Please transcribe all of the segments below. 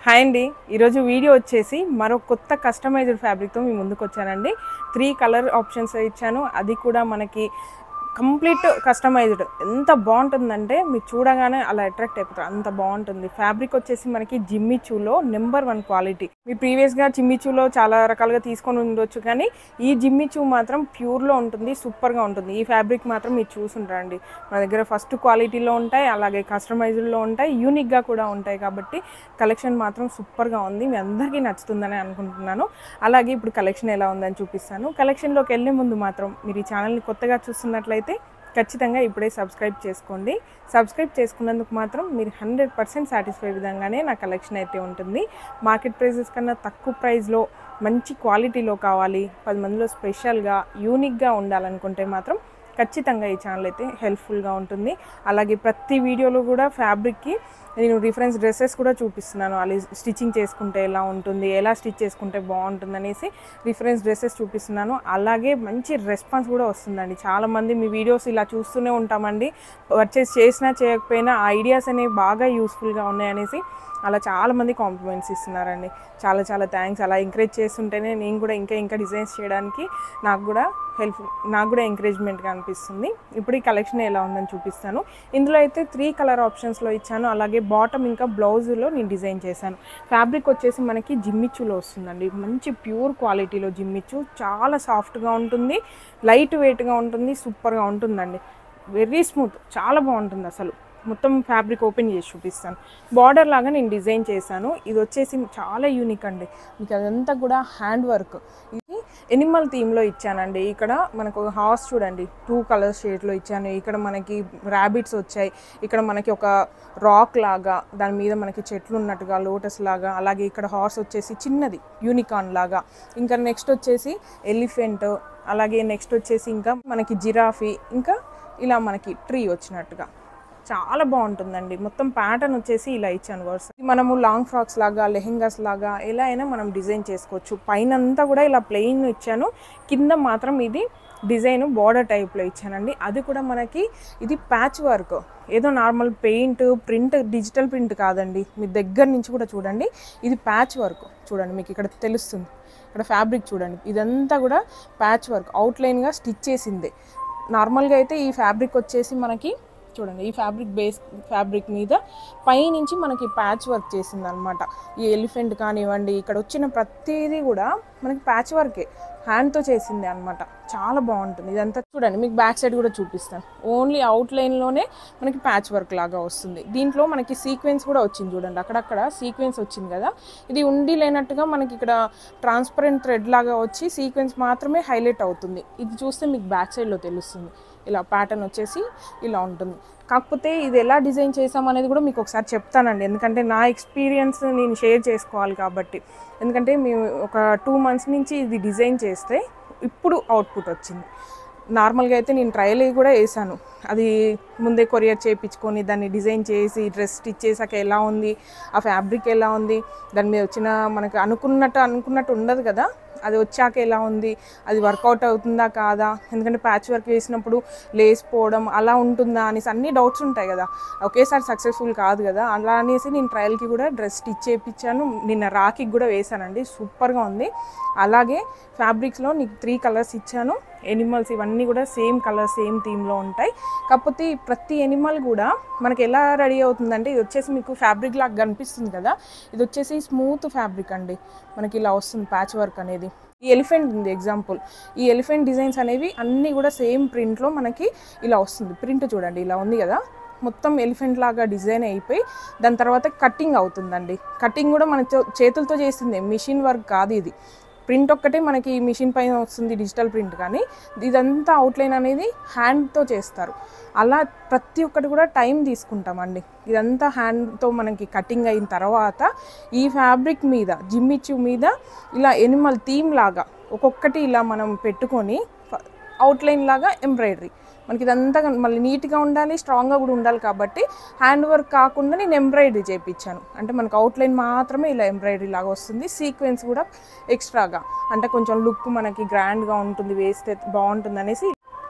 hi అండి ఈరోజు video వచ్చేసి మరో కొత్త కస్టమైజ్డ్ ఫ్యాబ్రిక్తో మీ ముందుకు వచ్చానండి త్రీ కలర్ ఆప్షన్స్ ఇచ్చాను అది కూడా మనకి కంప్లీట్ కస్టమైజ్డ్ ఎంత బాగుంటుందంటే మీరు చూడగానే అలా అట్రాక్ట్ అయిపోతారు అంత బాగుంటుంది ఫ్యాబ్రిక్ వచ్చేసి మనకి జిమ్మిచూలో నెంబర్ వన్ క్వాలిటీ మీరు ప్రీవియస్గా జిమ్మిచూలో చాలా రకాలుగా తీసుకొని ఉండొచ్చు కానీ ఈ జిమ్మిచూ మాత్రం ప్యూర్లో ఉంటుంది సూపర్గా ఉంటుంది ఈ ఫ్యాబ్రిక్ మాత్రం మీరు చూసుంటారండి మన దగ్గర ఫస్ట్ క్వాలిటీలో ఉంటాయి అలాగే కస్టమైజ్డ్లో ఉంటాయి యూనిక్గా కూడా ఉంటాయి కాబట్టి కలెక్షన్ మాత్రం సూపర్గా ఉంది మీ అందరికీ నచ్చుతుందని అనుకుంటున్నాను అలాగే ఇప్పుడు కలెక్షన్ ఎలా ఉందని చూపిస్తాను కలెక్షన్లోకి వెళ్ళే ముందు మాత్రం మీరు ఈ ఛానల్ని కొత్తగా చూస్తున్నట్లయితే ఖచ్చితంగా ఇప్పుడే సబ్స్క్రైబ్ చేసుకోండి సబ్స్క్రైబ్ చేసుకున్నందుకు మాత్రం మీరు హండ్రెడ్ పర్సెంట్ సాటిస్ఫై విధంగానే నా కలెక్షన్ అయితే ఉంటుంది మార్కెట్ ప్రైజెస్ కన్నా తక్కువ ప్రైస్లో మంచి క్వాలిటీలో కావాలి పది మందిలో స్పెషల్గా యూనిక్గా ఉండాలనుకుంటే మాత్రం ఖచ్చితంగా ఈ ఛానల్ అయితే హెల్ప్ఫుల్గా ఉంటుంది అలాగే ప్రతి వీడియోలో కూడా ఫ్యాబ్రిక్కి నేను రిఫరెన్స్ డ్రెస్సెస్ కూడా చూపిస్తున్నాను అలా స్టిచ్చింగ్ చేసుకుంటే ఎలా ఉంటుంది ఎలా స్టిచ్ చేసుకుంటే బాగుంటుంది అనేసి రిఫరెన్స్ డ్రెస్సెస్ చూపిస్తున్నాను అలాగే మంచి రెస్పాన్స్ కూడా వస్తుందండి చాలామంది మీ వీడియోస్ ఇలా చూస్తూనే ఉంటామండి పర్చేస్ చేసినా చేయకపోయినా ఆ ఐడియాస్ అనేవి బాగా యూస్ఫుల్గా ఉన్నాయనేసి అలా చాలామంది కాంప్లిమెంట్స్ ఇస్తున్నారండి చాలా చాలా థ్యాంక్స్ అలా ఎంకరేజ్ చేస్తుంటేనే నేను కూడా ఇంకా ఇంకా డిజైన్స్ చేయడానికి నాకు కూడా హెల్ప్ నాకు కూడా ఎంకరేజ్మెంట్గా అనిపిస్తుంది ఇప్పుడు ఈ కలెక్షన్ ఎలా ఉందని చూపిస్తాను ఇందులో అయితే త్రీ కలర్ ఆప్షన్స్లో ఇచ్చాను అలాగే బాటమ్ ఇంకా బ్లౌజులో నేను డిజైన్ చేశాను ఫ్యాబ్రిక్ వచ్చేసి మనకి జిమ్మిచ్చులో వస్తుందండి మంచి ప్యూర్ క్వాలిటీలో జిమ్మిచ్చు చాలా సాఫ్ట్గా ఉంటుంది లైట్ వెయిట్గా ఉంటుంది సూపర్గా ఉంటుందండి వెరీ స్మూత్ చాలా బాగుంటుంది అసలు మొత్తం ఫ్యాబ్రిక్ ఓపెన్ చేసి చూపిస్తాను బార్డర్ లాగా నేను డిజైన్ చేశాను ఇది వచ్చేసి చాలా యూనిక్ అండి మీకు అదంతా కూడా హ్యాండ్ వర్క్ ఇది ఎనిమల్ థీమ్లో ఇచ్చానండి ఇక్కడ మనకు ఒక హార్స్ చూడండి టూ కలర్ షేడ్లో ఇచ్చాను ఇక్కడ మనకి ర్యాబిట్స్ వచ్చాయి ఇక్కడ మనకి ఒక రాక్ లాగా దాని మీద మనకి చెట్లు ఉన్నట్టుగా లోటస్ లాగా అలాగే ఇక్కడ హార్స్ వచ్చేసి చిన్నది యూనికాన్ లాగా ఇంకా నెక్స్ట్ వచ్చేసి ఎలిఫెంట్ అలాగే నెక్స్ట్ వచ్చేసి ఇంకా మనకి జిరాఫీ ఇంకా ఇలా మనకి ట్రీ వచ్చినట్టుగా చాలా బాగుంటుందండి మొత్తం ప్యాటర్న్ వచ్చేసి ఇలా ఇచ్చాను వర్స్ మనము లాంగ్ ఫ్రాక్స్ లాగా లెహెంగాస్ లాగా ఎలా అయినా మనం డిజైన్ చేసుకోవచ్చు పైన అంతా కూడా ఇలా ప్లెయిన్ ఇచ్చాను కింద మాత్రం ఇది డిజైన్ బార్డర్ టైప్లో ఇచ్చానండి అది కూడా మనకి ఇది ప్యాచ్ వర్క్ ఏదో normal paint print digital print కాదండి మీ దగ్గర నుంచి కూడా చూడండి ఇది ప్యాచ్ వర్క్ చూడండి మీకు ఇక్కడ తెలుస్తుంది ఇక్కడ ఫ్యాబ్రిక్ చూడండి ఇదంతా కూడా ప్యాచ్ వర్క్ అవుట్లైన్గా స్టిచ్ చేసిందే నార్మల్గా అయితే ఈ ఫ్యాబ్రిక్ వచ్చేసి మనకి చూడండి ఈ ఫ్యాబ్రిక్ బేస్ ఫ్యాబ్రిక్ మీద పైనుంచి మనకి ప్యాచ్ వర్క్ చేసింది అనమాట ఈ ఎలిఫెంట్ కానివ్వండి ఇక్కడ వచ్చిన ప్రతిదీ కూడా మనకి ప్యాచ్ వర్కే హ్యాండ్తో చేసింది అనమాట చాలా బాగుంటుంది ఇదంతా చూడండి మీకు బ్యాక్ సైడ్ కూడా చూపిస్తాను ఓన్లీ అవుట్లైన్లోనే మనకి ప్యాచ్ వర్క్ లాగా వస్తుంది దీంట్లో మనకి సీక్వెన్స్ కూడా వచ్చింది చూడండి అక్కడక్కడ సీక్వెన్స్ వచ్చింది కదా ఇది ఉండి లేనట్టుగా మనకి ఇక్కడ ట్రాన్స్పరెంట్ థ్రెడ్ లాగా వచ్చి సీక్వెన్స్ మాత్రమే హైలైట్ అవుతుంది ఇది చూస్తే మీకు బ్యాక్ సైడ్లో తెలుస్తుంది ఇలా ప్యాటర్న్ వచ్చేసి ఇలా ఉంటుంది కాకపోతే ఇది ఎలా డిజైన్ చేసాం అనేది కూడా మీకు ఒకసారి చెప్తానండి ఎందుకంటే నా ఎక్స్పీరియన్స్ నేను షేర్ చేసుకోవాలి కాబట్టి ఎందుకంటే మేము ఒక టూ మంత్స్ నుంచి ఇది డిజైన్ చేస్తే ఇప్పుడు అవుట్పుట్ వచ్చింది నార్మల్గా అయితే నేను ట్రయల్ కూడా వేసాను అది ముందే కొరియర్ చేయించుకొని దాన్ని డిజైన్ చేసి డ్రెస్ స్టిచ్ చేసాక ఎలా ఉంది ఆ ఫ్యాబ్రిక్ ఎలా ఉంది దాని మీద వచ్చిన మనకు అనుకున్నట్టు అనుకున్నట్టు ఉండదు కదా అది వచ్చాక ఎలా ఉంది అది వర్కౌట్ అవుతుందా కాదా ఎందుకంటే ప్యాచ్ వర్క్ వేసినప్పుడు లేసిపోవడం అలా ఉంటుందా అనేసి అన్ని డౌట్స్ ఉంటాయి కదా ఒకేసారి సక్సెస్ఫుల్ కాదు కదా అలా అనేసి నేను ట్రయల్కి కూడా డ్రెస్ స్టిచ్ చేయించాను నిన్న రాఖీకి కూడా వేసానండి సూపర్గా ఉంది అలాగే ఫ్యాబ్రిక్స్లో నీకు త్రీ కలర్స్ ఇచ్చాను ఎనిమల్స్ ఇవన్నీ కూడా సేమ్ కలర్ సేమ్ థీమ్లో ఉంటాయి కాకపోతే ఈ ప్రతి ఎనిమల్ కూడా మనకి ఎలా రెడీ అవుతుందంటే ఇది వచ్చేసి మీకు ఫ్యాబ్రిక్ లాగా కనిపిస్తుంది కదా ఇది వచ్చేసి స్మూత్ ఫ్యాబ్రిక్ అండి మనకి ఇలా వస్తుంది ప్యాచ్ వర్క్ అనేది ఈ ఎలిఫెంట్ ఉంది ఎగ్జాంపుల్ ఈ ఎలిఫెంట్ డిజైన్స్ అనేవి అన్నీ కూడా సేమ్ ప్రింట్లో మనకి ఇలా వస్తుంది ప్రింట్ చూడండి ఇలా ఉంది కదా మొత్తం ఎలిఫెంట్ లాగా డిజైన్ అయిపోయి దాని తర్వాత కటింగ్ అవుతుందండి కటింగ్ కూడా మన చే- చేతులతో చేసింది మిషన్ వర్క్ కాదు ఇది ప్రింట్ ఒక్కటే మనకి మిషన్ పైన వస్తుంది డిజిటల్ ప్రింట్ కానీ ఇదంతా అవుట్లైన్ అనేది హ్యాండ్తో చేస్తారు అలా ప్రతి ఒక్కటి కూడా టైం తీసుకుంటామండి ఇదంతా హ్యాండ్తో మనకి కటింగ్ అయిన తర్వాత ఈ ఫ్యాబ్రిక్ మీద జిమ్మిచ్చు మీద ఇలా ఎనిమల్ థీమ్ లాగా ఒక్కొక్కటి ఇలా మనం పెట్టుకొని అవుట్లైన్ లాగా ఎంబ్రాయిడరీ మనకి ఇదంతా కన్- మళ్ళీ నీట్గా ఉండాలి స్ట్రాంగ్గా కూడా ఉండాలి కాబట్టి హ్యాండ్ వర్క్ కాకుండా నేను ఎంబ్రాయిడరీ చేయించాను అంటే మనకు అవుట్లైన్ మాత్రమే ఇలా ఎంబ్రాయిడరీ లాగా వస్తుంది సీక్వెన్స్ కూడా ఎక్స్ట్రాగా అంటే కొంచెం లుక్ మనకి గ్రాండ్గా ఉంటుంది వేస్తే బాగుంటుంది అనేసి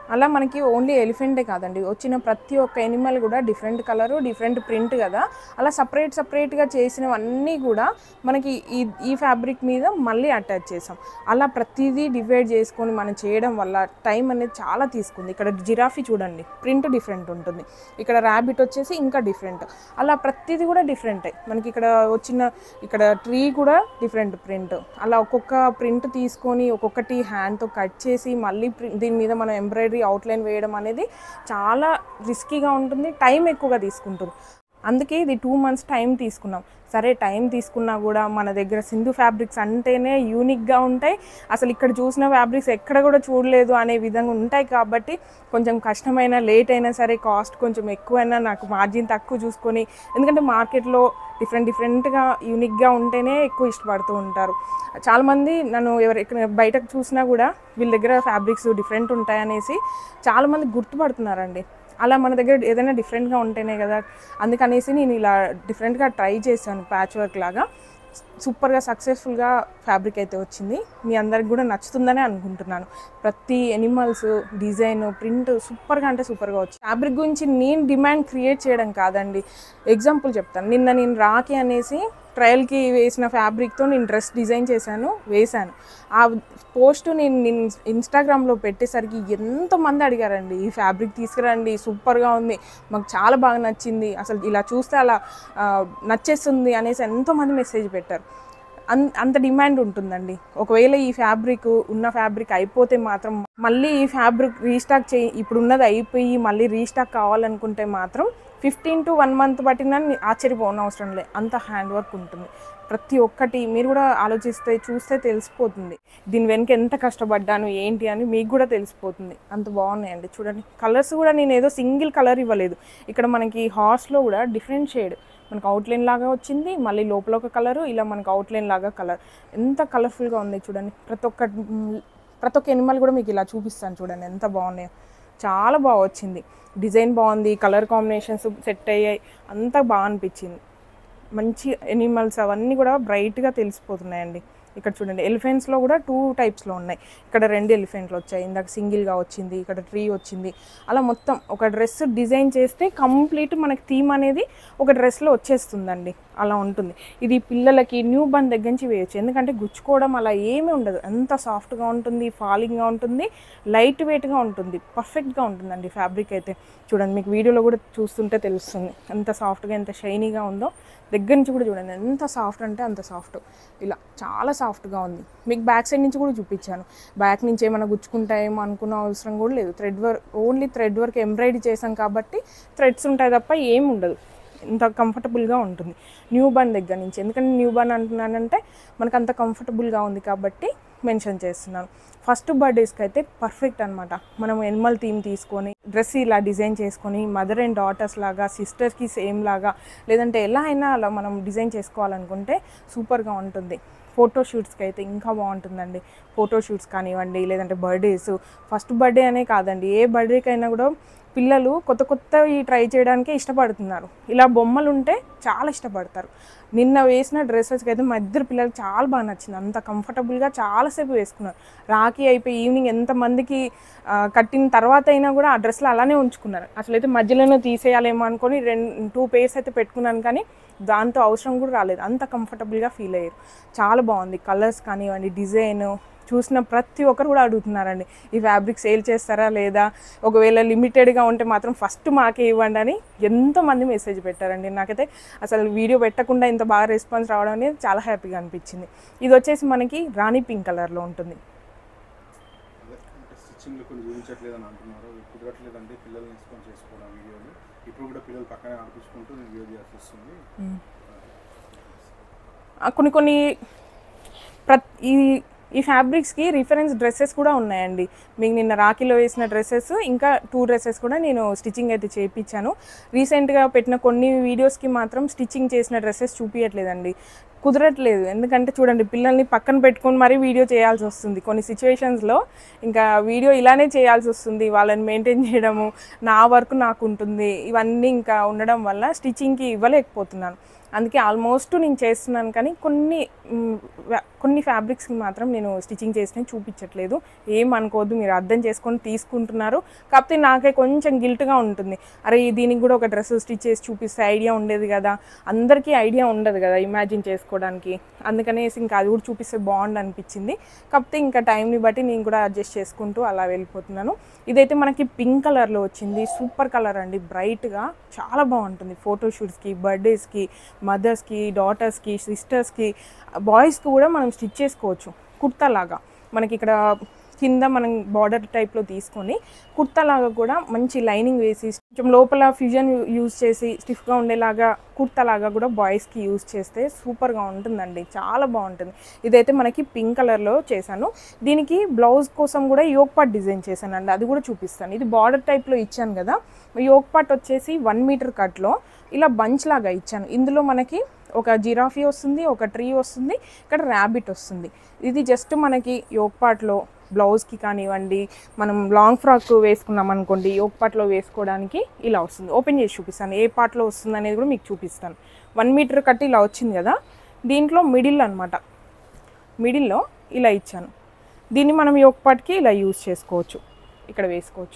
అలా మనకి ఓన్లీ ఎలిఫెంటే కాదండి వచ్చిన ప్రతి ఒక్క ఎనిమల్ కూడా డిఫరెంట్ కలరు డిఫరెంట్ ప్రింట్ కదా అలా సపరేట్ సపరేట్గా చేసినవన్నీ కూడా మనకి ఈ ఈ ఫ్యాబ్రిక్ మీద మళ్ళీ అటాచ్ చేసాం అలా ప్రతిదీ డివైడ్ చేసుకొని మనం చేయడం వల్ల టైం అనేది చాలా తీసుకుంది ఇక్కడ జిరాఫీ చూడండి ప్రింట్ డిఫరెంట్ ఉంటుంది ఇక్కడ ర్యాబిట్ వచ్చేసి ఇంకా డిఫరెంట్ అలా ప్రతిదీ కూడా డిఫరెంటే మనకి ఇక్కడ వచ్చిన ఇక్కడ ట్రీ కూడా డిఫరెంట్ ప్రింట్ అలా ఒక్కొక్క ప్రింట్ తీసుకొని ఒక్కొక్కటి హ్యాండ్తో కట్ చేసి మళ్ళీ ప్రి- దీని మీద మనం ఎంబ్రాయిడరీ అవుట్లైన్ వేయడం అనేది చాలా రిస్కీగా ఉంటుంది టైం ఎక్కువగా తీసుకుంటుంది అందుకే ఇది టూ మంత్స్ టైం తీసుకున్నాం సరే టైం తీసుకున్నా కూడా మన దగ్గర సింధు ఫ్యాబ్రిక్స్ అంటేనే యూనిక్గా ఉంటాయి అసలు ఇక్కడ చూసిన ఫ్యాబ్రిక్స్ ఎక్కడ కూడా చూడలేదు అనే విధంగా ఉంటాయి కాబట్టి కొంచెం కష్టమైన లేట్ అయినా సరే కాస్ట్ కొంచెం ఎక్కువైనా నాకు మార్జిన్ తక్కువ చూసుకొని ఎందుకంటే మార్కెట్లో డిఫరెంట్ డిఫరెంట్గా యూనిక్గా ఉంటేనే ఎక్కువ ఇష్టపడుతూ ఉంటారు చాలామంది నన్ను ఎవరు ఎక్కడ బయటకు చూసినా కూడా వీళ్ళ దగ్గర ఫ్యాబ్రిక్స్ డిఫరెంట్ ఉంటాయనేసి చాలామంది గుర్తుపడుతున్నారండి అలా మన దగ్గర ఏదైనా డిఫరెంట్గా ఉంటేనే కదా అందుకనేసి నేను ఇలా డిఫరెంట్గా ట్రై చేశాను ప్యాచ్ వర్క్ లాగా సూపర్గా సక్సెస్ఫుల్గా ఫ్యాబ్రిక్ అయితే వచ్చింది మీ అందరికి కూడా నచ్చుతుందని అనుకుంటున్నాను ప్రతి ఎనిమల్స్ డిజైన్ ప్రింట్ సూపర్గా అంటే సూపర్గా వచ్చింది ఫ్యాబ్రిక్ గురించి నేను డిమాండ్ క్రియేట్ చేయడం కాదండి ఎగ్జాంపుల్ చెప్తాను నిన్న నేను రాకి అనేసి ట్రయల్కి వేసిన ఫ్యాబ్రిక్తో నేను డ్రెస్ డిజైన్ చేశాను వేశాను ఆ పోస్ట్ నేను నేను ఇన్స్టాగ్రామ్లో పెట్టేసరికి ఎంతమంది అడిగారండి ఈ ఫ్యాబ్రిక్ తీసుకురండి సూపర్గా ఉంది మాకు చాలా బాగా నచ్చింది అసలు ఇలా చూస్తే అలా ఆ, నచ్చేస్తుంది అనేసి ఎంతోమంది మెసేజ్ పెట్టారు అన్ అంత డిమాండ్ ఉంటుందండి ఒకవేళ ఈ ఫ్యాబ్రిక్ ఉన్న ఫ్యాబ్రిక్ అయిపోతే మాత్రం మళ్ళీ ఈ ఫ్యాబ్రిక్ రీస్టాక్ చేయి ఇప్పుడు ఉన్నది అయిపోయి మళ్ళీ రీస్టాక్ కావాలనుకుంటే మాత్రం ఫిఫ్టీన్ టు వన్ మంత్ పట్టినా ఆశ్చర్యపోన అవసరం లేదు అంత హ్యాండ్ వర్క్ ఉంటుంది ప్రతి ఒక్కటి మీరు కూడా ఆలోచిస్తే చూస్తే తెలిసిపోతుంది దీని వెనుక ఎంత కష్టపడ్డాను ఏంటి అని మీకు కూడా తెలిసిపోతుంది అంత బాగున్నాయండి చూడండి కలర్స్ కూడా నేను ఏదో సింగిల్ కలర్ ఇవ్వలేదు ఇక్కడ మనకి హార్స్లో కూడా డిఫరెంట్ షేడ్ మనకు అవుట్లైన్ లాగా వచ్చింది మళ్ళీ లోపల ఒక కలరు ఇలా మనకు అవుట్లైన్ లాగా కలర్ ఎంత కలర్ఫుల్గా ఉంది చూడండి ప్రతి ఒక్క మ్, ప్రతి ఒక్క ఎనిమల్ కూడా మీకు ఇలా చూపిస్తాను చూడండి ఎంత బాగున్నాయో చాలా బాగా వచ్చింది డిజైన్ బాగుంది కలర్ కాంబినేషన్స్ సెట్ అయ్యాయి అంతా బాగా అనిపించింది మంచి ఎనిమల్స్ అవన్నీ కూడా బ్రైట్గా తెలిసిపోతున్నాయండి ఇక్కడ చూడండి ఎలిఫెంట్స్లో కూడా టూ టైప్స్లో ఉన్నాయి ఇక్కడ రెండు ఎలిఫెంట్లు వచ్చాయి ఇందాక సింగిల్గా వచ్చింది ఇక్కడ ట్రీ వచ్చింది అలా మొత్తం ఒక డ్రెస్ డిజైన్ చేస్తే కంప్లీట్ మనకి థీమ్ అనేది ఒక డ్రెస్లో వచ్చేస్తుందండి అలా ఉంటుంది ఇది పిల్లలకి న్యూ బన్ దగ్గర నుంచి వేయచ్చు ఎందుకంటే గుచ్చుకోవడం అలా ఏమీ ఉండదు ఎంత సాఫ్ట్గా ఉంటుంది ఫాలింగ్గా ఉంటుంది లైట్ వెయిట్గా ఉంటుంది పర్ఫెక్ట్గా ఉంటుందండి ఫ్యాబ్రిక్ అయితే చూడండి మీకు వీడియోలో కూడా చూస్తుంటే తెలుస్తుంది ఎంత సాఫ్ట్గా ఎంత షైనీగా ఉందో దగ్గర నుంచి కూడా చూడండి ఎంత సాఫ్ట్ అంటే అంత సాఫ్ట్ ఇలా చాలా సాఫ్ట్గా ఉంది మీకు బ్యాక్ సైడ్ నుంచి కూడా చూపించాను బ్యాక్ నుంచి ఏమైనా గుచ్చుకుంటాయేమో అనుకున్న అవసరం కూడా లేదు thread work only thread work embroidery చేసాం కాబట్టి థ్రెడ్స్ ఉంటాయి తప్ప ఏం ఉండదు ఇంత కంఫర్టబుల్గా ఉంటుంది న్యూ బన్ దగ్గర నుంచి ఎందుకంటే న్యూ బన్ అంటున్నానంటే మనకు అంత కంఫర్టబుల్గా ఉంది కాబట్టి మెన్షన్ చేస్తున్నాను ఫస్ట్ బర్త్డేస్కి అయితే పర్ఫెక్ట్ అనమాట మనం ఎనిమల్ థీమ్ తీసుకొని డ్రెస్ ఇలా డిజైన్ చేసుకొని మదర్ అండ్ డాటర్స్ లాగా సిస్టర్కి సేమ్ లాగా లేదంటే ఎలా అయినా అలా మనం డిజైన్ చేసుకోవాలనుకుంటే సూపర్గా ఉంటుంది ఫోటో షూట్స్కి అయితే ఇంకా బాగుంటుందండి ఫోటో షూట్స్ కానివ్వండి లేదంటే బర్త్డేస్ ఫస్ట్ బర్త్డే అనే కాదండి ఏ బర్త్డేకైనా కూడా పిల్లలు కొత్త కొత్తవి ట్రై చేయడానికే ఇష్టపడుతున్నారు ఇలా బొమ్మలు ఉంటే చాలా ఇష్టపడతారు నిన్న వేసిన డ్రెస్సెస్కి అయితే మా ఇద్దరు పిల్లలకి చాలా బాగా నచ్చింది అంత కంఫర్టబుల్గా చాలాసేపు వేసుకున్నారు రాఖీ అయిపోయి ఈవినింగ్ ఎంతమందికి ఆ, కట్టిన తర్వాత అయినా కూడా ఆ డ్రెస్లు అలానే ఉంచుకున్నారు అసలైతే మధ్యలోనే తీసేయాలేమో అనుకొని రెండు టూ పేర్స్ అయితే పెట్టుకున్నాను కానీ దాంతో అవసరం కూడా రాలేదు అంత కంఫర్టబుల్గా ఫీల్ అయ్యారు చాలా బాగుంది కలర్స్ కానివ్వండి డిజైన్ చూసిన ప్రతి ఒక్కరు కూడా అడుగుతున్నారండి ఈ ఫ్యాబ్రిక్ సేల్ చేస్తారా లేదా ఒకవేళ లిమిటెడ్గా ఉంటే మాత్రం ఫస్ట్ మాకే ఇవ్వండి అని ఎంతమంది మెసేజ్ పెట్టారండి నాకైతే అసలు వీడియో పెట్టకుండా ఇంత బాగా రెస్పాన్స్ రావడం అనేది చాలా హ్యాపీగా అనిపించింది ఇది వచ్చేసి మనకి రాణి పింక్ కలర్లో ఉంటుంది అదే అంటే స్టిచ్చింగ్లో కొన్ని చూపించట్లేదు అని అంటున్నారు కుదరట్లేదండి పిల్లల్ని తీసుకొని చేసుకోవడం వీడియోలు ఇప్పుడు కూడా పిల్లలు పక్కనే ఆడిపించుకుంటూ నేను వీడియో చేయాల్సి వస్తుంది ఆ, కొన్ని కొన్ని ప్రత్ ఈ ఈ ఫ్యాబ్రిక్స్కి రిఫరెన్స్ డ్రెస్సెస్ కూడా ఉన్నాయండి మీకు నిన్న రాఖీలో వేసిన డ్రెస్సెస్ ఇంకా టూ డ్రెస్సెస్ కూడా నేను స్టిచ్చింగ్ అయితే చేయించాను రీసెంట్గా పెట్టిన కొన్ని వీడియోస్కి మాత్రం స్టిచ్చింగ్ చేసిన డ్రెస్సెస్ చూపించట్లేదండి కుదరట్లేదు ఎందుకంటే చూడండి పిల్లల్ని పక్కన పెట్టుకొని మరీ వీడియో చేయాల్సి వస్తుంది కొన్ని సిచ్యువేషన్స్లో ఇంకా వీడియో ఇలానే చేయాల్సి వస్తుంది వాళ్ళని మెయింటైన్ చేయడము నా వర్క్ నాకు ఉంటుంది ఇవన్నీ ఇంకా ఉండడం వల్ల స్టిచ్చింగ్కి ఇవ్వలేకపోతున్నాను అందుకే ఆల్మోస్ట్ నేను చేస్తున్నాను కానీ కొన్ని మ్, వ్య- కొన్ని ఫ్యాబ్రిక్స్కి మాత్రం నేను స్టిచ్చింగ్ చేసినవి చూపించట్లేదు ఏం అనుకోవద్దు మీరు అర్థం చేసుకొని తీసుకుంటున్నారు కాకపోతే నాకే కొంచెం గిల్ట్గా ఉంటుంది అరే దీనికి కూడా ఒక డ్రెస్ స్టిచ్ చేసి చూపిస్తే ఐడియా ఉండేది కదా అందరికీ ఐడియా ఉండదు కదా ఇమాజిన్ చేసుకోవడానికి అందుకనేసి ఇంకా అది కూడా చూపిస్తే బాగుండు అనిపించింది కాకపోతే ఇంకా టైంని బట్టి నేను కూడా అడ్జస్ట్ చేసుకుంటూ అలా వెళ్ళిపోతున్నాను ఇదైతే మనకి పింక్ కలర్లో వచ్చింది సూపర్ కలర్ అండి బ్రైట్గా చాలా బాగుంటుంది ఫోటోషూట్స్కి బర్త్డేస్కి మదర్స్కి డాటర్స్కి సిస్టర్స్కి బాయ్స్కి కూడా మనం స్టిచ్ చేసుకోవచ్చు కుర్తా లాగా మనకి ఇక్కడ కింద మనం బార్డర్ టైప్లో తీసుకొని కుర్తా లాగా కూడా మంచి లైనింగ్ వేసి కొంచెం లోపల ఫ్యూజన్ యూజ్ చేసి స్టిఫ్గా ఉండేలాగా కుర్తా లాగా కూడా బాయ్స్కి యూజ్ చేస్తే సూపర్గా ఉంటుందండి చాలా బాగుంటుంది ఇదైతే మనకి పింక్ కలర్లో చేశాను దీనికి బ్లౌజ్ కోసం కూడా యోగ్ పార్ట్ డిజైన్ చేశానండి అది కూడా చూపిస్తాను ఇది బార్డర్ టైప్లో ఇచ్చాను కదా యోగ్ పార్ట్ వచ్చేసి వన్ మీటర్ కట్లో ఇలా బంచ్ లాగా ఇచ్చాను ఇందులో మనకి ఒక జిరాఫీ వస్తుంది ఒక ట్రీ వస్తుంది ఇక్కడ ర్యాబిట్ వస్తుంది ఇది జస్ట్ మనకి యోగ్ పార్ట్లో బ్లౌజ్కి కానివ్వండి మనం లాంగ్ ఫ్రాక్ వేసుకున్నాం అనుకోండి యోగ్ పార్ట్లో వేసుకోవడానికి ఇలా వస్తుంది ఓపెన్ చేసి చూపిస్తాను ఏ పార్ట్లో వస్తుంది అనేది కూడా మీకు చూపిస్తాను వన్ మీటర్ కట్టి ఇలా వచ్చింది కదా దీంట్లో మిడిల్ అనమాట మిడిల్లో ఇలా ఇచ్చాను దీన్ని మనం యోగ్ పార్ట్కి ఇలా యూజ్ చేసుకోవచ్చు ఇక్కడ వేసుకోవచ్చు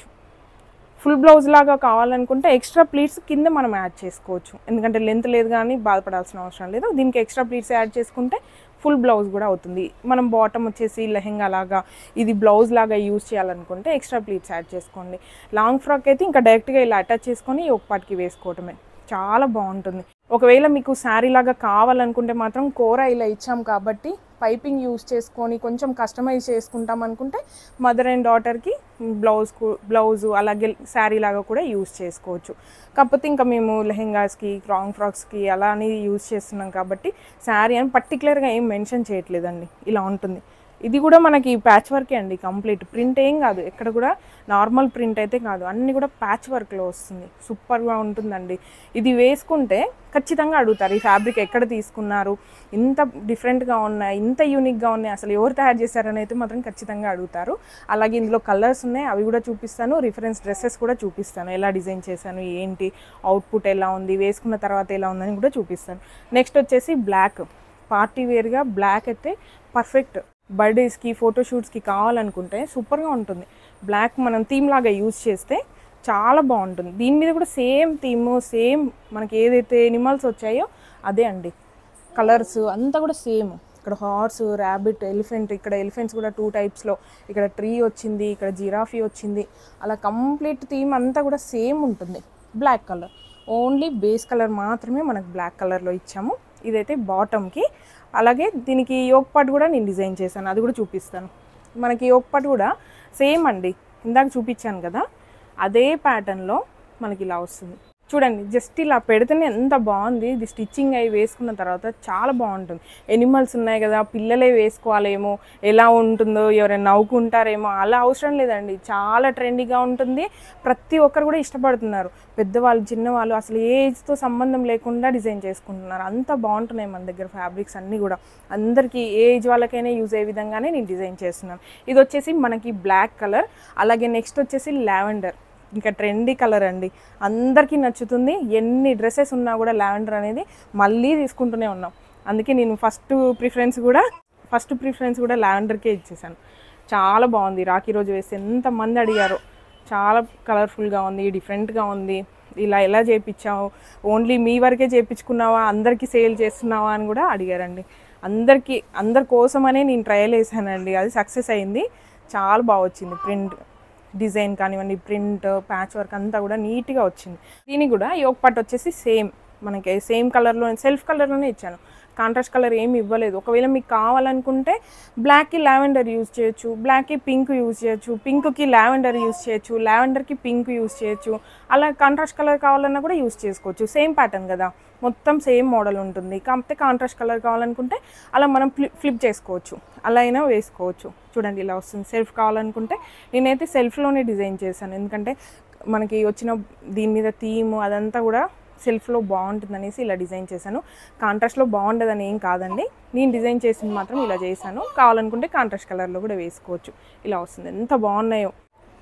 ఫుల్ బ్లౌజ్ లాగా కావాలనుకుంటే ఎక్స్ట్రా ప్లీట్స్ కింద మనం యాడ్ చేసుకోవచ్చు ఎందుకంటే లెంత్ లేదు కానీ బాధపడాల్సిన అవసరం లేదు దీనికి ఎక్స్ట్రా ప్లీట్స్ యాడ్ చేసుకుంటే ఫుల్ బ్లౌజ్ కూడా అవుతుంది మనం బాటమ్ వచ్చేసి లెహెంగా లాగా ఇది బ్లౌజ్ లాగా యూజ్ చేయాలనుకుంటే ఎక్స్ట్రా ప్లీట్స్ యాడ్ చేసుకోండి లాంగ్ ఫ్రాక్ అయితే ఇంకా డైరెక్ట్గా ఇలా అటాచ్ చేసుకొని ఒక పాటికి వేసుకోవటమే చాలా బాగుంటుంది ఒకవేళ మీకు శారీ లాగా కావాలనుకుంటే మాత్రం కూర ఇలా ఇచ్చాం కాబట్టి పైపింగ్ యూస్ చేసుకొని కొంచెం కస్టమైజ్ చేసుకుంటాం అనుకుంటే మదర్ అండ్ డాటర్కి బ్లౌజ్ బ్లౌజు అలాగే శారీ లాగా కూడా యూస్ చేసుకోవచ్చు కాకపోతే ఇంకా మేము లెహెంగాస్కి లాంగ్ ఫ్రాక్స్కి అలా అని యూస్ చేస్తున్నాం కాబట్టి శారీ అని పర్టికులర్గా ఏం మెన్షన్ చేయట్లేదండి ఇలా ఉంటుంది ఇది కూడా మనకి ప్యాచ్ వర్కే అండి కంప్లీట్ ప్రింట్ ఏం కాదు ఎక్కడ కూడా నార్మల్ ప్రింట్ అయితే కాదు అన్నీ కూడా ప్యాచ్ వర్క్లో వస్తుంది సూపర్గా ఉంటుందండి ఇది వేసుకుంటే ఖచ్చితంగా అడుగుతారు ఈ ఫ్యాబ్రిక్ ఎక్కడ తీసుకున్నారు ఇంత డిఫరెంట్గా ఉన్నాయి ఇంత యూనిక్గా ఉన్నాయి అసలు ఎవరు తయారు చేశారని అయితే మాత్రం ఖచ్చితంగా అడుగుతారు అలాగే ఇందులో కలర్స్ ఉన్నాయి అవి కూడా చూపిస్తాను రిఫరెన్స్ డ్రెస్సెస్ కూడా చూపిస్తాను ఎలా డిజైన్ చేశాను ఏంటి అవుట్పుట్ ఎలా ఉంది వేసుకున్న తర్వాత ఎలా ఉందని కూడా చూపిస్తాను నెక్స్ట్ వచ్చేసి బ్లాక్ పార్టీ వేర్గా బ్లాక్ అయితే పర్ఫెక్ట్ బర్త్డేస్కి ఫోటోషూట్స్కి కావాలనుకుంటే సూపర్గా ఉంటుంది బ్లాక్ మనం థీమ్ లాగా యూజ్ చేస్తే చాలా బాగుంటుంది దీని మీద కూడా సేమ్ థీమ్ సేమ్ మనకి ఏదైతే ఎనిమల్స్ వచ్చాయో అదే అండి కలర్స్ అంతా కూడా సేమ్ ఇక్కడ హార్స్ ర్యాబిట్ ఎలిఫెంట్ ఇక్కడ ఎలిఫెంట్స్ కూడా టూ టైప్స్లో ఇక్కడ ట్రీ వచ్చింది ఇక్కడ జిరాఫీ వచ్చింది అలా కంప్లీట్ థీమ్ అంతా కూడా సేమ్ ఉంటుంది black colour only base colour మాత్రమే మనకు బ్లాక్ కలర్లో ఇచ్చాము ఇదైతే బాటమ్కి అలాగే దీనికి యోగ్ పాట్ కూడా నేను డిజైన్ చేశాను అది కూడా చూపిస్తాను మనకి యోగ్ పాట్ కూడా సేమ్ అండి ఇందాక చూపించాను కదా అదే ప్యాటర్న్లో మనకి ఇలా వస్తుంది చూడండి జస్ట్ ఇలా పెడితేనే ఎంత బాగుంది ఇది స్టిచ్చింగ్ అయి వేసుకున్న తర్వాత చాలా బాగుంటుంది ఎనిమల్స్ ఉన్నాయి కదా పిల్లలే వేసుకోవాలేమో ఎలా ఉంటుందో ఎవరైనా నవ్వుకుంటారేమో అలా అవసరం లేదండి చాలా ట్రెండీగా ఉంటుంది ప్రతి ఒక్కరు కూడా ఇష్టపడుతున్నారు పెద్దవాళ్ళు చిన్నవాళ్ళు అసలు ఏజ్తో సంబంధం లేకుండా డిజైన్ చేసుకుంటున్నారు అంత బాగుంటున్నాయి మన దగ్గర ఫ్యాబ్రిక్స్ అన్నీ కూడా అందరికీ ఏ ఏజ్ వాళ్ళకైనా యూజ్ అయ్యే విధంగానే నేను డిజైన్ చేస్తున్నాను ఇది వచ్చేసి మనకి బ్లాక్ కలర్ అలాగే నెక్స్ట్ వచ్చేసి లావెండర్ ఇంకా ట్రెండీ కలర్ అండి అందరికీ నచ్చుతుంది ఎన్ని డ్రెస్సెస్ ఉన్నా కూడా లావెండర్ అనేది మళ్ళీ తీసుకుంటూనే ఉన్నాం అందుకే నేను ఫస్ట్ ప్రిఫరెన్స్ కూడా ఫస్ట్ ప్రిఫరెన్స్ కూడా లావెండర్కే ఇచ్చేసాను చాలా బాగుంది రాఖీ రోజు వేస్తే ఎంతమంది అడిగారు చాలా కలర్ఫుల్గా ఉంది డిఫరెంట్గా ఉంది ఇలా ఎలా చేయించావు ఓన్లీ మీ వరకే చేయించుకున్నావా అందరికీ సేల్ చేస్తున్నావా అని కూడా అడిగారండి అందరికీ అందరి కోసమనే నేను ట్రయల్ వేసానండి అది సక్సెస్ అయింది చాలా బాగా వచ్చింది ప్రింట్ డిజైన్ కానివ్వండి ప్రింట్ ప్యాచ్ వర్క్ అంతా కూడా నీట్గా వచ్చింది దీనికి కూడా యోగ్ పట్ వచ్చేసి సేమ్ మనకి సేమ్ కలర్లో సెల్ఫ్ కలర్లోనే ఇచ్చాను కాంట్రాస్ట్ కలర్ ఏమి ఇవ్వలేదు ఒకవేళ మీకు కావాలనుకుంటే బ్లాక్కి లావెండర్ యూజ్ చేయొచ్చు బ్లాక్కి పింక్ యూజ్ చేయొచ్చు పింక్కి లావెండర్ యూజ్ చేయొచ్చు లావెండర్కి పింక్ యూజ్ చేయొచ్చు అలా కాంట్రాస్ట్ కలర్ కావాలన్నా కూడా యూజ్ చేసుకోవచ్చు సేమ్ ప్యాటర్న్ కదా మొత్తం సేమ్ మోడల్ ఉంటుంది కాకపోతే కాంట్రాస్ట్ కలర్ కావాలనుకుంటే అలా మనం ఫ్లిప్ ఫ్లిప్ చేసుకోవచ్చు అలా అయినా వేసుకోవచ్చు చూడండి ఇలా వస్తుంది సెల్ఫ్ కావాలనుకుంటే నేనైతే సెల్ఫ్లోనే డిజైన్ చేశాను ఎందుకంటే మనకి వచ్చిన దీని మీద థీమ్ అదంతా కూడా సెల్ఫ్లో బాగుంటుంది అనేసి ఇలా డిజైన్ చేశాను కాంట్రాస్ట్లో బాగుండదని ఏం కాదండి నేను డిజైన్ చేసింది మాత్రం ఇలా చేశాను కావాలనుకుంటే కాంట్రాస్ట్ కలర్లో కూడా వేసుకోవచ్చు ఇలా వస్తుంది ఎంత బాగున్నాయో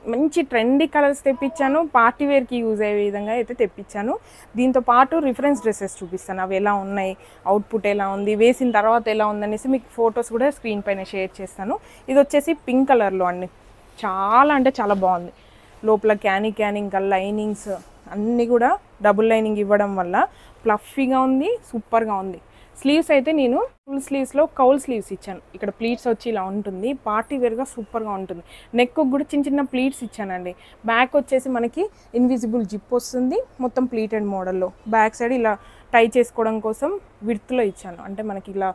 మంచి ట్రెండీ కలర్స్ తెప్పించాను పార్టీ వేర్కి యూజ్ అయ్యే విధంగా అయితే తెప్పించాను దీంతో పాటు రిఫరెన్స్ డ్రెస్సెస్ చూపిస్తాను అవి ఎలా ఉన్నాయి అవుట్పుట్ ఎలా ఉంది వేసిన తర్వాత ఎలా ఉందనేసి మీకు ఫొటోస్ కూడా స్క్రీన్ పైన షేర్ చేస్తాను ఇది వచ్చేసి పింక్ కలర్లో అండి చాలా అంటే చాలా బాగుంది లోపల క్యానీ క్యాన్ ఇంకా లైనింగ్స్ అన్నీ కూడా డబుల్ లైనింగ్ ఇవ్వడం వల్ల ప్లఫీగా ఉంది సూపర్గా ఉంది స్లీవ్స్ అయితే నేను ఫుల్ స్లీవ్స్లో కౌల్ స్లీవ్స్ ఇచ్చాను ఇక్కడ ప్లీట్స్ వచ్చి ఇలా ఉంటుంది పార్టీ వేర్గా సూపర్గా ఉంటుంది నెక్ కూడా చిన్న చిన్న ప్లీట్స్ ఇచ్చానండి బ్యాక్ వచ్చేసి మనకి ఇన్విజిబుల్ జిప్ వస్తుంది మొత్తం ప్లీటెడ్ మోడల్లో బ్యాక్ సైడ్ ఇలా టై చేసుకోవడం కోసం విడ్త్లో ఇచ్చాను అంటే మనకి ఇలా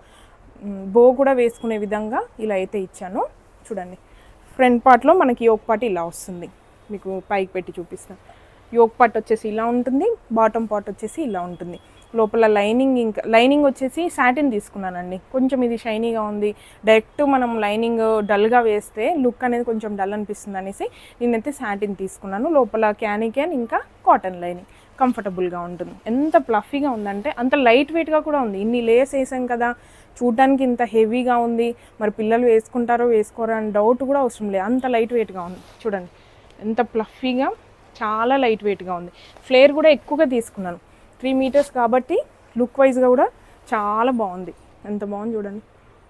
బో కూడా వేసుకునే విధంగా ఇలా అయితే ఇచ్చాను చూడండి ఫ్రంట్ పార్ట్లో మనకి యోక్ పార్ట్ ఇలా వస్తుంది మీకు పైకి పెట్టి చూపిస్తాను యోక్ పార్ట్ వచ్చేసి ఇలా ఉంటుంది బాటమ్ పార్ట్ వచ్చేసి ఇలా ఉంటుంది లోపల లైనింగ్ ఇంకా లైనింగ్ వచ్చేసి సాటిన్ తీసుకున్నానండి కొంచెం ఇది షైనీగా ఉంది డైరెక్ట్ మనం లైనింగ్ డల్గా వేస్తే లుక్ అనేది కొంచెం డల్ అనిపిస్తుంది అనేసి నేనైతే సాటిన్ తీసుకున్నాను లోపల క్యానీ క్యాన్ ఇంకా కాటన్ లైనింగ్ కంఫర్టబుల్గా ఉంటుంది ఎంత ప్లఫీగా ఉందంటే అంత లైట్ వెయిట్గా కూడా ఉంది ఇన్ని లేస్ వేసాం కదా చూడడానికి ఇంత హెవీగా ఉంది మరి పిల్లలు వేసుకుంటారో వేసుకోరో అని డౌట్ కూడా అవసరం లేదు అంత లైట్ వెయిట్గా ఉంది చూడండి ఎంత ప్లఫీగా చాలా లైట్ వెయిట్గా ఉంది ఫ్లేర్ కూడా ఎక్కువగా తీసుకున్నాను త్రీ మీటర్స్ కాబట్టి లుక్ వైజ్గా కూడా చాలా బాగుంది ఎంత బాగుంది చూడండి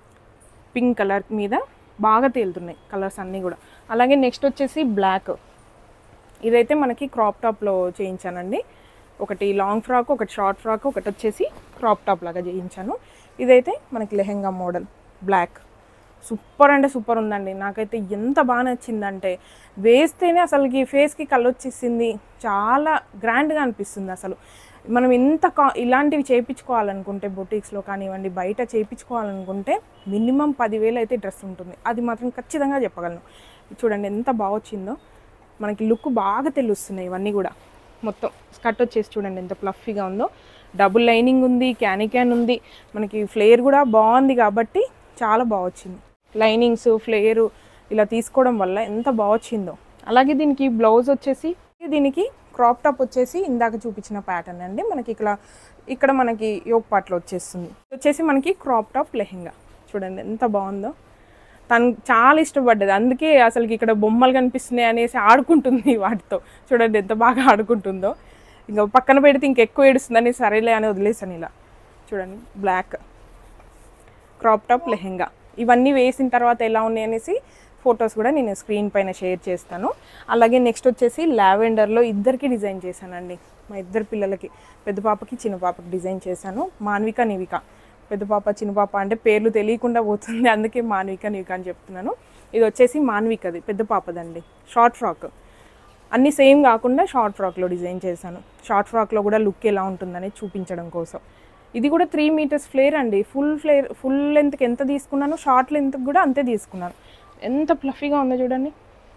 పింక్ కలర్ మీద బాగా తేలుతున్నాయి కలర్స్ అన్నీ కూడా అలాగే నెక్స్ట్ వచ్చేసి బ్లాక్ ఇదైతే మనకి క్రాప్ టాప్లో చేయించానండి ఒకటి లాంగ్ ఫ్రాక్ ఒకటి షార్ట్ ఫ్రాక్ ఒకటి వచ్చేసి క్రాప్ టాప్ లాగా చేయించాను ఇదైతే మనకి లెహెంగా మోడల్ బ్లాక్ సూపర్ అంటే సూపర్ ఉందండి నాకైతే ఎంత బాగా నచ్చిందంటే వేస్తేనే అసలుకి ఫేస్కి కళ్ళు వచ్చేసింది చాలా గ్రాండ్గా అనిపిస్తుంది అసలు మనం ఎంత కా ఇలాంటివి చేయించుకోవాలనుకుంటే బొటిక్స్లో కానివ్వండి బయట చేయించుకోవాలనుకుంటే మినిమం పదివేలు అయితే డ్రెస్ ఉంటుంది అది మాత్రం ఖచ్చితంగా చెప్పగలను చూడండి ఎంత బాగా వచ్చిందో మనకి లుక్ బాగా తెలుస్తున్నాయి ఇవన్నీ కూడా మొత్తం స్కర్ట్ వచ్చేసి చూడండి ఎంత ప్లఫీగా ఉందో డబుల్ లైనింగ్ ఉంది క్యానీ క్యాన్ ఉంది మనకి ఫ్లేర్ కూడా బాగుంది కాబట్టి చాలా బాగా వచ్చింది లైనింగ్స్ ఫ్లేరు ఇలా తీసుకోవడం వల్ల ఎంత బాగా వచ్చిందో అలాగే దీనికి బ్లౌజ్ వచ్చేసి దీనికి క్రాప్ టాప్ వచ్చేసి ఇందాక చూపించిన ప్యాటర్న్ అండి మనకి ఇక్కడ ఇక్కడ మనకి యోగ్ పాట్లో వచ్చేస్తుంది ఇది వచ్చేసి మనకి క్రాప్ టాప్ లెహెంగా చూడండి ఎంత బాగుందో తను చాలా ఇష్టపడ్డది అందుకే అసలుకి ఇక్కడ బొమ్మలు కనిపిస్తున్నాయి అనేసి ఆడుకుంటుంది వాటితో చూడండి ఎంత బాగా ఆడుకుంటుందో ఇంకా పక్కన పెడితే ఇంకెక్కువ ఏడుస్తుందని సరేలే అని వదిలేసాను ఇలా చూడండి బ్లాక్ క్రాప్ టాప్ లెహెంగా ఇవన్నీ వేసిన తర్వాత ఎలా ఉన్నాయి అనేసి ఫొటోస్ కూడా నేను స్క్రీన్ పైన షేర్ చేస్తాను అలాగే నెక్స్ట్ వచ్చేసి లావెండర్లో ఇద్దరికి డిజైన్ చేశానండి మా ఇద్దరు పిల్లలకి పెద్ద పాపకి చిన్న పాపకి డిజైన్ చేశాను మాన్విక నివిక పెద్ద పాప చిన్న పాప అంటే పేర్లు తెలియకుండా పోతుంది అందుకే మాన్విక నివిక అని చెప్తున్నాను ఇది వచ్చేసి మాన్వికది పెద్ద పాపదండి షార్ట్ ఫ్రాక్ అన్నీ సేమ్ కాకుండా షార్ట్ ఫ్రాక్లో డిజైన్ చేశాను షార్ట్ ఫ్రాక్లో కూడా లుక్ ఎలా ఉంటుందని చూపించడం కోసం ఇది కూడా త్రీ మీటర్స్ ఫ్లేర్ అండి ఫుల్ ఫ్లేర్ ఫుల్ లెంత్కి ఎంత తీసుకున్నాను షార్ట్ లెంత్కి కూడా అంతే తీసుకున్నాను ఎంత ప్లఫీగా ఉందో చూడండి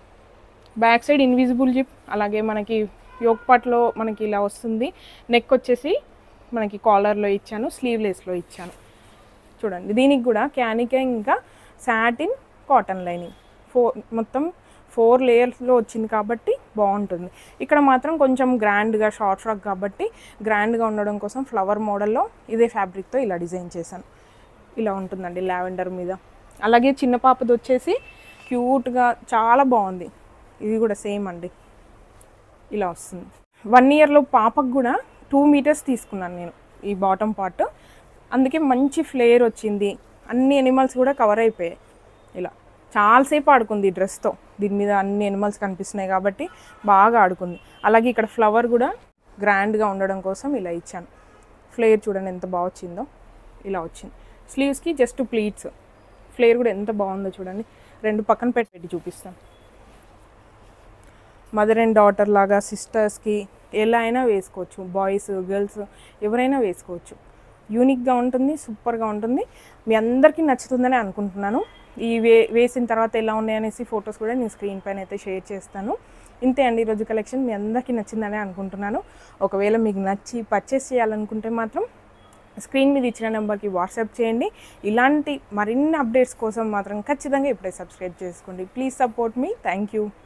బ్యాక్ సైడ్ ఇన్విజిబుల్ జిప్ అలాగే మనకి యోక్ పాట్లో మనకి ఇలా వస్తుంది నెక్ వచ్చేసి మనకి కాలర్లో ఇచ్చాను స్లీవ్లెస్లో ఇచ్చాను చూడండి దీనికి కూడా క్యానికే ఇంకా సాటిన్ కాటన్ లైనింగ్ ఫోర్ మొత్తం ఫోర్ లేయర్స్లో వచ్చింది కాబట్టి బాగుంటుంది ఇక్కడ మాత్రం కొంచెం గ్రాండ్గా షార్ట్ ఫ్రాక్ కాబట్టి గ్రాండ్గా ఉండడం కోసం ఫ్లవర్ మోడల్లో ఇదే ఫ్యాబ్రిక్తో ఇలా డిజైన్ చేశాను ఇలా ఉంటుందండి లావెండర్ మీద అలాగే చిన్న పాపది వచ్చేసి క్యూట్గా చాలా బాగుంది ఇది కూడా సేమ్ అండి ఇలా వస్తుంది వన్ ఇయర్లో పాపకు కూడా టూ మీటర్స్ తీసుకున్నాను నేను ఈ బాటమ్ పార్ట్ అందుకే మంచి ఫ్లేర్ వచ్చింది అన్ని ఎనిమల్స్ కూడా కవర్ అయిపోయాయి ఇలా చాలాసేపు ఆడుకుంది ఈ డ్రెస్తో దీని మీద అన్ని ఎనిమల్స్ కనిపిస్తున్నాయి కాబట్టి బాగా ఆడుకుంది అలాగే ఇక్కడ ఫ్లవర్ కూడా గ్రాండ్గా ఉండడం కోసం ఇలా ఇచ్చాను ఫ్లేర్ చూడండి ఎంత బాగా వచ్చిందో ఇలా వచ్చింది స్లీవ్స్కి జస్ట్ ప్లీట్స్ ఫ్లేర్ కూడా ఎంత బాగుందో చూడండి రెండు పక్కన పెట్టి పెట్టి చూపిస్తాను మదర్ అండ్ డాటర్ లాగా సిస్టర్స్కి ఎలా అయినా వేసుకోవచ్చు బాయ్స్ గర్ల్స్ ఎవరైనా వేసుకోవచ్చు యూనిక్గా ఉంటుంది సూపర్గా ఉంటుంది మీ అందరికీ నచ్చుతుందని అనుకుంటున్నాను ఈ వే వేసిన తర్వాత ఎలా ఉన్నాయనేసి ఫొటోస్ కూడా నేను స్క్రీన్ పైన అయితే షేర్ చేస్తాను ఇంతే అండి ఈరోజు కలెక్షన్ మీ అందరికీ నచ్చిందని అనుకుంటున్నాను ఒకవేళ మీకు నచ్చి పర్చేస్ చేయాలనుకుంటే మాత్రం స్క్రీన్ మీద ఇచ్చిన నెంబర్కి వాట్సాప్ చేయండి ఇలాంటి మరిన్ని అప్డేట్స్ కోసం మాత్రం ఖచ్చితంగా ఇప్పుడే సబ్స్క్రైబ్ చేసుకోండి ప్లీజ్ సపోర్ట్ మీ థ్యాంక్ యూ